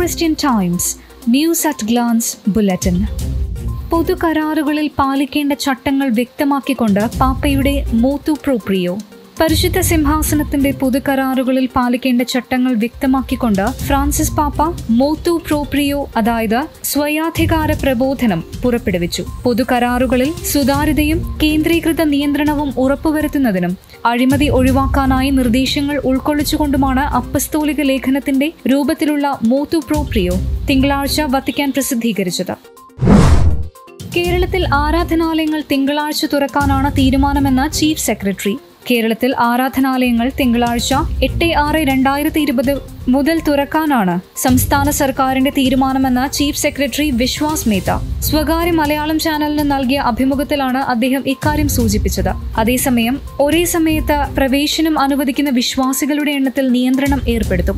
Christian Times news at glance bulletin പൊതുകരാറുകളിൽ പാലിക്കേണ്ട ചട്ടങ്ങൾ വ്യക്തമാക്കിക്കൊണ്ട് പാപ്പയുടെ മോത്തു പ്രോപ്രിയോ പരിശുദ്ധ സിംഹാസനത്തിന്റെ പൊതുകരാറുകളിൽ പാലിക്കേണ്ട ചട്ടങ്ങൾ വ്യക്തമാക്കിക്കൊണ്ട് ഫ്രാൻസിസ് പാപ്പ മോത്തു പ്രോപ്രിയോ അതായത് സ്വയാധികാര പ്രബോധനം പുറപ്പെടുവിച്ചു പൊതുകരാറുകളിൽ സുതാര്യതയും കേന്ദ്രീകൃത നിയന്ത്രണവും ഉറപ്പുവരുത്തുന്നതിനും അഴിമതി ഒഴിവാക്കാനായി നിർദ്ദേശങ്ങൾ ഉൾക്കൊള്ളിച്ചുകൊണ്ടുമാണ് അപ്പസ്തോലിക ലേഖനത്തിന്റെ രൂപത്തിലുള്ള മോത്തു പ്രോപ്രിയോ തിങ്കളാഴ്ച വത്തിക്കാൻ പ്രസിദ്ധീകരിച്ചത് കേരളത്തിൽ ആരാധനാലയങ്ങൾ തിങ്കളാഴ്ച തുറക്കാനാണ് തീരുമാനമെന്ന് ചീഫ് സെക്രട്ടറി കേരളത്തിൽ ആരാധനാലയങ്ങൾ തിങ്കളാഴ്ച എട്ട് ആറ് രണ്ടായിരത്തി ഇരുപത് മുതൽ തുറക്കാനാണ് സംസ്ഥാന സർക്കാരിന്റെ തീരുമാനമെന്ന് ചീഫ് സെക്രട്ടറി വിശ്വാസ് മേത്ത സ്വകാര്യ മലയാളം ചാനലിന് നൽകിയ അഭിമുഖത്തിലാണ് അദ്ദേഹം ഇക്കാര്യം സൂചിപ്പിച്ചത് അതേസമയം ഒരേ സമയത്ത് പ്രവേശനം അനുവദിക്കുന്ന വിശ്വാസികളുടെ എണ്ണത്തിൽ നിയന്ത്രണം ഏർപ്പെടുത്തും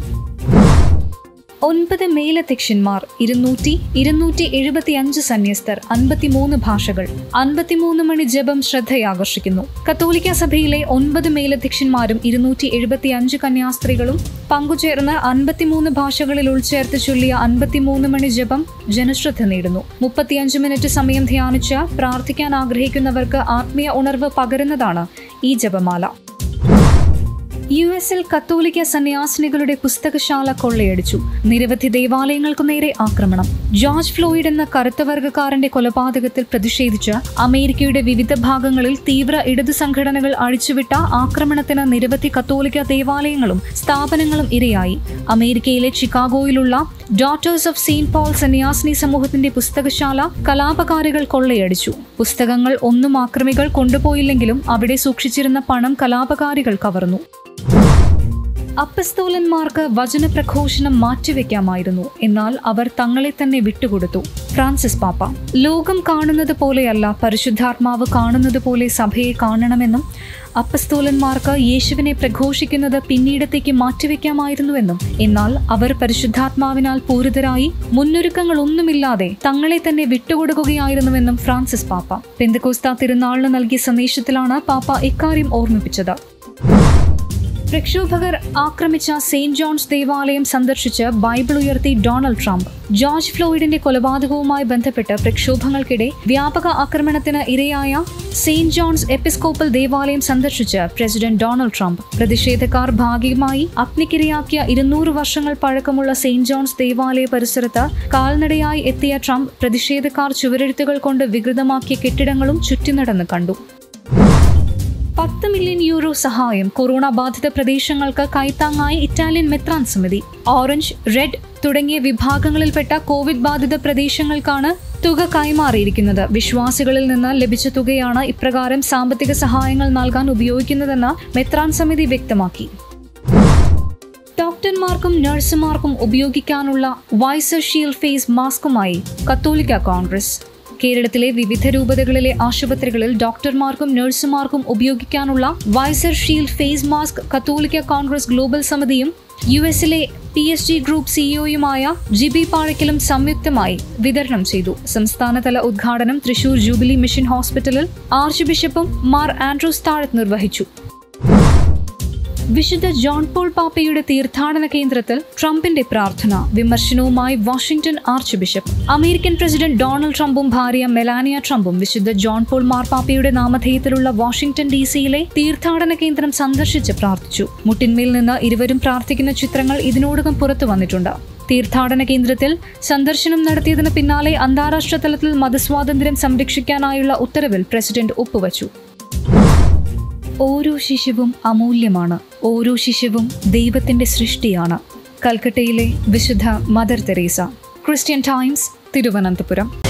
ഒൻപത് മേലധ്യക്ഷന്മാർ ഇരുന്നൂറ്റി ഇരുന്നൂറ്റി എഴുപത്തി അഞ്ച് സന്യസ്തർ അൻപത്തിമൂന്ന് ഭാഷകൾ അൻപത്തിമൂന്ന് മണി ജപം ശ്രദ്ധയാകർഷിക്കുന്നു കത്തോലിക്ക സഭയിലെ ഒൻപത് മേലധ്യക്ഷന്മാരും ഇരുന്നൂറ്റി എഴുപത്തി അഞ്ച് കന്യാസ്ത്രീകളും പങ്കുചേർന്ന് അൻപത്തിമൂന്ന് ഭാഷകളിൽ ഉൾച്ചേർത്ത് ചൊല്ലിയ അൻപത്തിമൂന്ന് മണി ജപം ജനശ്രദ്ധ നേടുന്നു മുപ്പത്തിയഞ്ച് മിനിറ്റ് സമയം ധ്യാനിച്ച് പ്രാർത്ഥിക്കാൻ ആഗ്രഹിക്കുന്നവർക്ക് ആത്മീയ ഉണർവ് പകരുന്നതാണ് ഈ ജപമാല യു എസിൽ കത്തോലിക്ക സന്യാസിനികളുടെ പുസ്തകശാല കൊള്ളയടിച്ചു നിരവധി ദേവാലയങ്ങൾക്കു നേരെ ആക്രമണം ജോർജ് ഫ്ലോയിഡ് എന്ന കറുത്തവർഗക്കാരന്റെ കൊലപാതകത്തിൽ പ്രതിഷേധിച്ച് അമേരിക്കയുടെ വിവിധ ഭാഗങ്ങളിൽ തീവ്ര ഇടതു സംഘടനകൾ അഴിച്ചുവിട്ട ആക്രമണത്തിന് നിരവധി കത്തോലിക്ക ദേവാലയങ്ങളും സ്ഥാപനങ്ങളും ഇരയായി അമേരിക്കയിലെ ചിക്കാഗോയിലുള്ള ഡോട്ടേഴ്സ് ഓഫ് സെയിന്റ് പോൾ സന്യാസിനി സമൂഹത്തിന്റെ പുസ്തകശാല കലാപകാരികൾ കൊള്ളയടിച്ചു പുസ്തകങ്ങൾ ഒന്നും ആക്രമികൾ കൊണ്ടുപോയില്ലെങ്കിലും അവിടെ സൂക്ഷിച്ചിരുന്ന പണം കലാപകാരികൾ കവർന്നു അപ്പസ്തോലന്മാർക്ക് വചനപ്രഘോഷണം മാറ്റിവെക്കാമായിരുന്നു എന്നാൽ അവർ തങ്ങളെ തന്നെ വിട്ടുകൊടുത്തു ഫ്രാൻസിസ് പാപ്പ ലോകം കാണുന്നത് പോലെയല്ല പരിശുദ്ധാത്മാവ് കാണുന്നത് പോലെ സഭയെ കാണണമെന്നും അപ്പസ്തോലന്മാർക്ക് യേശുവിനെ പ്രഘോഷിക്കുന്നത് പിന്നീടത്തേക്ക് മാറ്റിവെക്കാമായിരുന്നുവെന്നും എന്നാൽ അവർ പരിശുദ്ധാത്മാവിനാൽ പൂരിതരായി മുന്നൊരുക്കങ്ങളൊന്നുമില്ലാതെ തങ്ങളെ തന്നെ വിട്ടുകൊടുക്കുകയായിരുന്നുവെന്നും ഫ്രാൻസിസ് പാപ്പ പെന്തക്കോസ്ത തിരുനാളിന് നൽകിയ സന്ദേശത്തിലാണ് പാപ്പ ഇക്കാര്യം ഓർമ്മിപ്പിച്ചത് പ്രക്ഷോഭകർ ആക്രമിച്ച സെയിന്റ് ജോൺസ് ദേവാലയം സന്ദർശിച്ച് ബൈബിൾ ഉയർത്തി ഡൊണാൾഡ് ട്രംപ് ജോർജ് ഫ്ലോയിഡിന്റെ കൊലപാതകവുമായി ബന്ധപ്പെട്ട് പ്രക്ഷോഭങ്ങൾക്കിടെ വ്യാപക ആക്രമണത്തിന് ഇരയായ സെയിന്റ് ജോൺസ് എപ്പിസ്കോപ്പൽ ദേവാലയം സന്ദർശിച്ച് പ്രസിഡന്റ് ഡൊണാൾഡ് ട്രംപ് പ്രതിഷേധക്കാർ ഭാഗികമായി അഗ്നിക്കിരയാക്കിയ ഇരുന്നൂറ് വർഷങ്ങൾ പഴക്കമുള്ള സെയിന്റ് ജോൺസ് ദേവാലയ പരിസരത്ത് കാൽനടയായി എത്തിയ ട്രംപ് പ്രതിഷേധക്കാർ ചുവരെഴുത്തുകൾ കൊണ്ട് വികൃതമാക്കിയ കെട്ടിടങ്ങളും ചുറ്റിനടന്ന് കണ്ടു പത്ത് മില്യൺ യൂറോ സഹായം കൊറോണ ബാധിത പ്രദേശങ്ങൾക്ക് കൈത്താങ്ങായി ഇറ്റാലിയൻ മെത്രാൻ സമിതി ഓറഞ്ച് റെഡ് തുടങ്ങിയ വിഭാഗങ്ങളിൽപ്പെട്ട കോവിഡ് ബാധിത പ്രദേശങ്ങൾക്കാണ് തുക കൈമാറിയിരിക്കുന്നത് വിശ്വാസികളിൽ നിന്ന് ലഭിച്ച തുകയാണ് ഇപ്രകാരം സാമ്പത്തിക സഹായങ്ങൾ നൽകാൻ ഉപയോഗിക്കുന്നതെന്ന് മെത്രാൻ സമിതി വ്യക്തമാക്കി ഡോക്ടർമാർക്കും നഴ്സുമാർക്കും ഉപയോഗിക്കാനുള്ള വൈസർ ഷീൽഡ് ഫേസ് മാസ്കുമായി കത്തോലിക്ക കോൺഗ്രസ് കേരളത്തിലെ വിവിധ രൂപതകളിലെ ആശുപത്രികളിൽ ഡോക്ടർമാർക്കും നഴ്സുമാർക്കും ഉപയോഗിക്കാനുള്ള വൈസർ ഷീൽഡ് ഫേസ് മാസ്ക് കത്തോലിക്ക കോൺഗ്രസ് ഗ്ലോബൽ സമിതിയും യു എസിലെ പി എസ് ജി ഗ്രൂപ്പ് സിഇഒയുമായ ജിബി പാഴക്കലും സംയുക്തമായി വിതരണം ചെയ്തു സംസ്ഥാനതല ഉദ്ഘാടനം തൃശൂർ ജൂബിലി മിഷൻ ഹോസ്പിറ്റലിൽ ആർച്ച് ബിഷപ്പും മാർ ആൻഡ്രൂസ് താഴത്ത് നിർവഹിച്ചു വിശുദ്ധ ജോൺ പോൾ പാപ്പയുടെ തീർത്ഥാടന കേന്ദ്രത്തിൽ ട്രംപിന്റെ പ്രാർത്ഥന വിമർശനവുമായി Washington archbishop American president Donald ട്രംപും ഭാര്യ മെലാനിയ ട്രംപും വിശുദ്ധ ജോൺ പോൾ മാർപ്പാപ്പയുടെ നാമധേയത്തിലുള്ള വാഷിംഗ്ടൺ ഡി സിയിലെ തീർത്ഥാടന കേന്ദ്രം സന്ദർശിച്ച് പ്രാർത്ഥിച്ചു മുട്ടിന്മേൽ നിന്ന് ഇരുവരും പ്രാർത്ഥിക്കുന്ന ചിത്രങ്ങൾ ഇതിനോടകം പുറത്തു വന്നിട്ടുണ്ട് തീർത്ഥാടന കേന്ദ്രത്തിൽ സന്ദർശനം നടത്തിയതിന് പിന്നാലെ അന്താരാഷ്ട്ര തലത്തിൽ മതസ്വാതന്ത്ര്യം സംരക്ഷിക്കാനായുള്ള ഉത്തരവിൽ പ്രസിഡന്റ് ഒപ്പുവച്ചു ഓരോ ശിശുവും അമൂല്യമാണ് ഓരോ ശിശുവും ദൈവത്തിന്റെ സൃഷ്ടിയാണ് കൽക്കട്ടയിലെ വിശുദ്ധ Mother Teresa Christian Times Thiruvananthapuram